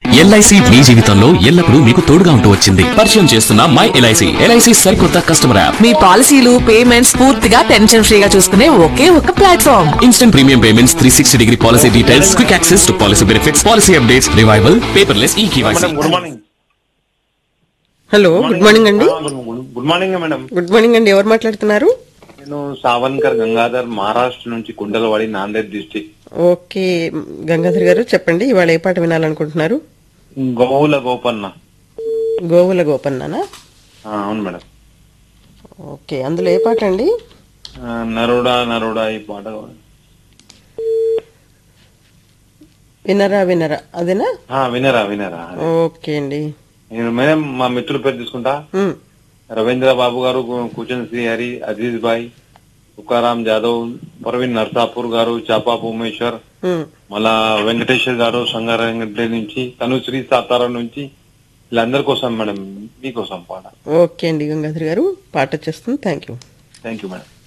LIC మీ జీవితంలో ఎల్లప్పుడూ మీకు తోడుగా ఉంటూ వచ్చింది పరిచయం చేస్తున్న మై ఎల్ఐసి ఎల్ఐసి సరికొత్త కస్టమర్ యాప్ మీ పాలసీలు పేమెంట్స్ పూర్తిగా టెన్షన్ ఫ్రీగా చూసుకునే ఒకే ఒక platform instant premium payments three sixty degree policy details quick access to policy benefits policy updates revival paperless e KYC madam good morning hello good morning అండి ఆ, good- good- good morning madam good morning అండి ఎవరు మాట్లాడుతున్నారు నేను సావన్కర్ గంగాధర్ మహారాష్ట్ర నుంచి Kundalwadi Nanded district okay Gangadhar garu చెప్పండి ఇవాళ ఏ పాట వినాలనుకుంటున్నారు గోవుల గోపన్న గోవుల గోపన్నానా ఆ, అవును మేడం ఓకే అందులో ఏ పాట అండి ఆ, నరుడా నరుడా ఈ పాట వినరా వినరా అదేనా ఆ, వినరా వినరా ఓకే అండి నేను మేడం మా మిత్రుల పేరు తీసుకుంటా ఉమ్, రవీంద్ర బాబు గారు కూచన్ శ్రీహరి అజీజ్ భాయ్ తుకారాం జాదవ్ ప్రవీణ్ నర్సాపూర్ గారు చాపా భూమేశ్వర్ ఉమ్. మళ్ళా వెంకటేశ్వర్ గారు సంగారెడ్డి నుంచి తనుశ్రీ సాతారా నుంచి వీళ్ళందరి కోసం మేడం మీకోసం పాట ఓకే అండి గంగాధర్ గారు పాట వచ్చేస్తుంది thank you thank you madam